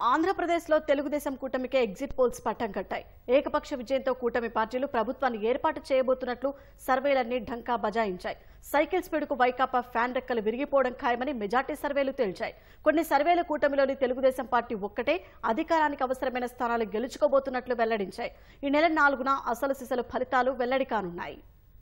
ఆంధ్రప్రదేశ్లో Telugu Desam కూటమికే exit polls పట్టం కట్టాయి ఏకపక్ష విజయంతో కూటమి పార్టీలు ప్రభుత్వాన్ని ఏర్పాటు చేయబోతున్నట్లు సర్వేలన్నీ ఢంకా బజాయించాయి సైకిల్ స్పీడ్కు వైకాపా ఫ్యాన్ రెక్కలు విరిగిపోవడం ఖాయమని మెజార్టీ సర్వేలు తేల్చాయి కొన్ని సర్వేలు కూటమిలోని తెలుగుదేశం పార్టీ ఒక్కటే అధికారానికి అవసరమైన స్థానాలు గెలుచుకోబోతున్నట్లు వెల్లడించాయి ఈ నెల నాలుగున అసలు సిసలు ఫలితాలు వెల్లడి కానున్నాయి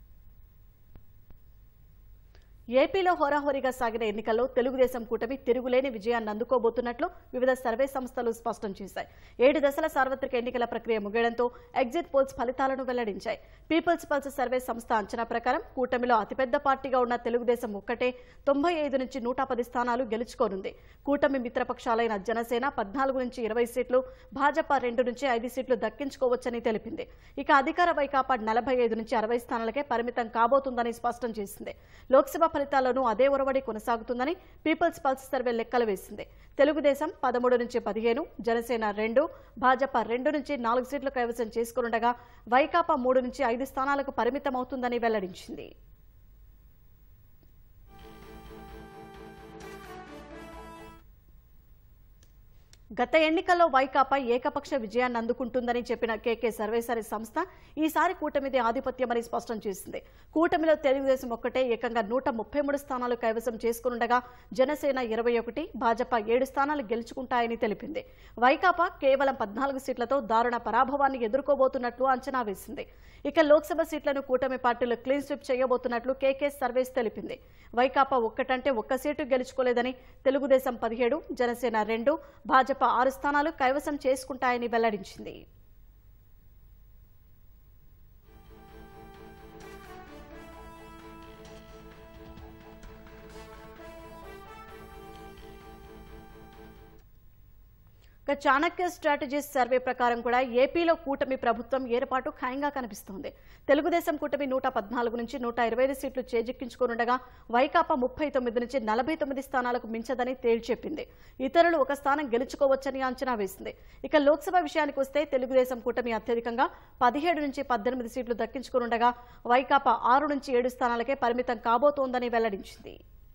ఏపీలో హోరాహోరీగా సాగిన ఎన్నికల్లో తెలుగుదేశం కూటమి తిరుగులేని విజయాన్ని అందుకోబోతున్నట్లు వివిధ సర్వే సంస్థలు స్పష్టం చేశాయి ఏడు దశల సార్వత్రిక ఎన్నికల ప్రక్రియ ముగియడంతో ఎగ్జిట్ పోల్స్ ఫలితాలను వెల్లడించాయి పీపుల్స్ పల్స్ సర్వే సంస్థ అంచనా ప్రకారం కూటమిలో అతిపెద్ద పార్టీగా ఉన్న తెలుగుదేశం ఒక్కటే తొంభై ఐదు నుంచి నూట పది స్థానాలు గెలుచుకోనుంది కూటమి మిత్రపక్షాలైన జనసేన పద్నాలుగు నుంచి ఇరవై సీట్లు భాజపా రెండు నుంచి ఐదు సీట్లు దక్కించుకోవచ్చని తెలిపింది ఇక అధికార వైకాపా నలభై ఐదు నుంచి అరవై స్థానాలకే పరిమితం కాబోతుందని స్పష్టం చేసింది లోక్సభ ఫలితాల్లోనూ అదే ఒరవడి కొనసాగుతుందని పీపుల్స్ పల్స్ సర్వే లెక్కలు వేసింది తెలుగుదేశం పదమూడు నుంచి పదిహేను జనసేన రెండు భాజపా రెండు నుంచి నాలుగు సీట్లు కైవసం చేసుకునుండగా వైకాపా మూడు నుంచి ఐదు స్థానాలకు పరిమితమవుతుందని వెల్లడించింది గత ఎన్నికల్లో వైకాపా ఏకపక్ష విజయాన్ని అందుకుంటుందని చెప్పిన కేకే సర్వేసరి సంస్థ ఈసారి కూటమిది ఆధిపత్యమని స్పష్టం చేసింది కూటమిలో తెలుగుదేశం ఒక్కటే ఏకంగా నూట ముప్పై మూడు స్థానాలు కైవసం చేసుకునుండగా జనసేన ఇరవై ఒకటి భాజపా ఏడు స్థానాలు గెలుచుకుంటాయని తెలిపింది వైకాపా కేవలం పద్నాలుగు సీట్లతో దారుణ పరాభవాన్ని ఎదుర్కోబోతున్నట్లు అంచనా వేసింది ఇక లోక్సభ సీట్లను కూటమి పార్టీలు క్లీన్ స్విప్ చేయబోతున్నట్లు కేకే సర్వేస్ తెలిపింది వైకాపా ఒక్కటంటే ఒక్క సీటు గెలుచుకోలేదని తెలుగుదేశం పదిహేడు జనసేన రెండు భాజపా ఆరు స్థానాలు కైవసం చేసుకుంటాయని వెల్లడించింది ఇక చాణక్య స్ట్రాటజీస్ సర్వే ప్రకారం కూడా ఏపీలో కూటమి ప్రభుత్వం ఏర్పాటు ఖాయంగా కనిపిస్తోంది తెలుగుదేశం కూటమి నూట పద్నాలుగు నుంచి నూట ఇరవై ఐదు సీట్లు చేజిక్కించుకోనుండగా వైకాపా ముప్పై తొమ్మిది నుంచి నలభై తొమ్మిది స్థానాలకు మించదని తేల్చెప్పింది ఇతరులు ఒక స్థానం గెలుచుకోవచ్చని అంచనా వేసింది ఇక లోక్సభ విషయానికి వస్తే తెలుగుదేశం కూటమి అత్యధికంగా పదిహేడు నుంచి పద్దెనిమిది సీట్లు దక్కించుకోనుండగా వైకాపా ఆరు నుంచి ఏడు స్థానాలకే పరిమితం కాబోతోందని వెల్లడించింది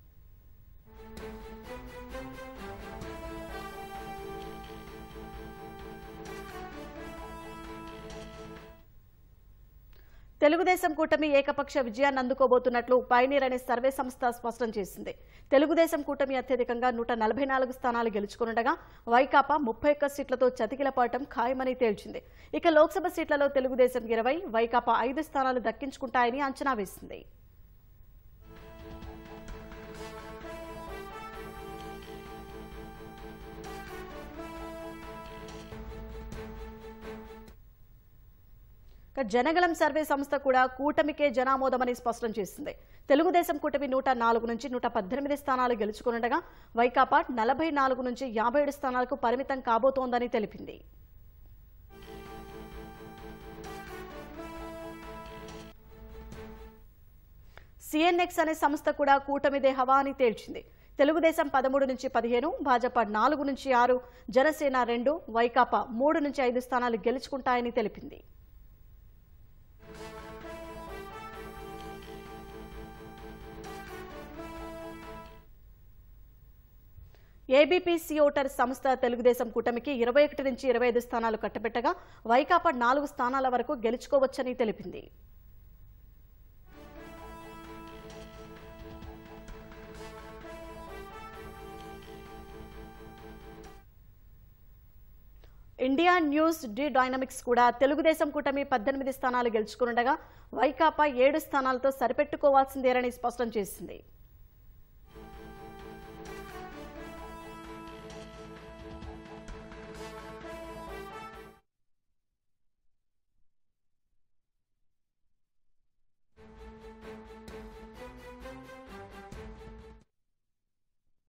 తెలుగుదేశం కూటమి ఏకపక్ష విజయాన్ని అందుకోబోతున్నట్లు పైనీర్ అనే సర్వే సంస్థ స్పష్టం చేసింది తెలుగుదేశం కూటమి అత్యధికంగా నూట నలభై నాలుగు స్థానాలు గెలుచుకునుండగా వైకాపా ముప్పై ఒక్క సీట్లతో చతికిలపాటం ఖాయమని తేల్చింది ఇక లోక్సభ సీట్లలో తెలుగుదేశం ఇరవై వైకాపా ఐదు స్థానాలు దక్కించుకుంటాయని అంచనా వేసింది ఇక జనగలం సర్వే సంస్థ కూడా కూటమికే జనామోదమని స్పష్టం చేసింది తెలుగుదేశం కూటమి నూట నాలుగు నుంచి నూట పద్దెనిమిది స్థానాలు గెలుచుకునుండగా వైకాపా నలభై నాలుగు నుంచి యాభై ఏడు స్థానాలకు పరిమితం కాబోతోందని తెలిపింది సిఎన్ఎక్స్ అనే సంస్థ కూడా కూటమిదే హవా అని తేల్చింది తెలుగుదేశం పదమూడు నుంచి పదిహేను భాజపా నాలుగు నుంచి ఆరు జనసేన రెండు వైకాపా మూడు నుంచి ఐదు స్థానాలు గెలుచుకుంటాయని తెలిపింది ఏబీపీ ఓటర్ సంస్థ తెలుగుదేశం కూటమికి ఇరవై ఒకటి నుంచి ఇరవై ఐదు స్థానాలు కట్టబెట్టగా వైకాపా నాలుగు స్థానాల వరకు గెలుచుకోవచ్చని తెలిపింది ఇండియా న్యూస్ డి డైనమిక్స్ కూడా తెలుగుదేశం కూటమి పద్దెనిమిది స్థానాలు గెలుచుకునుండగా వైకాపా ఏడు స్థానాలతో సరిపెట్టుకోవాల్సిందేనని స్పష్టం చేసింది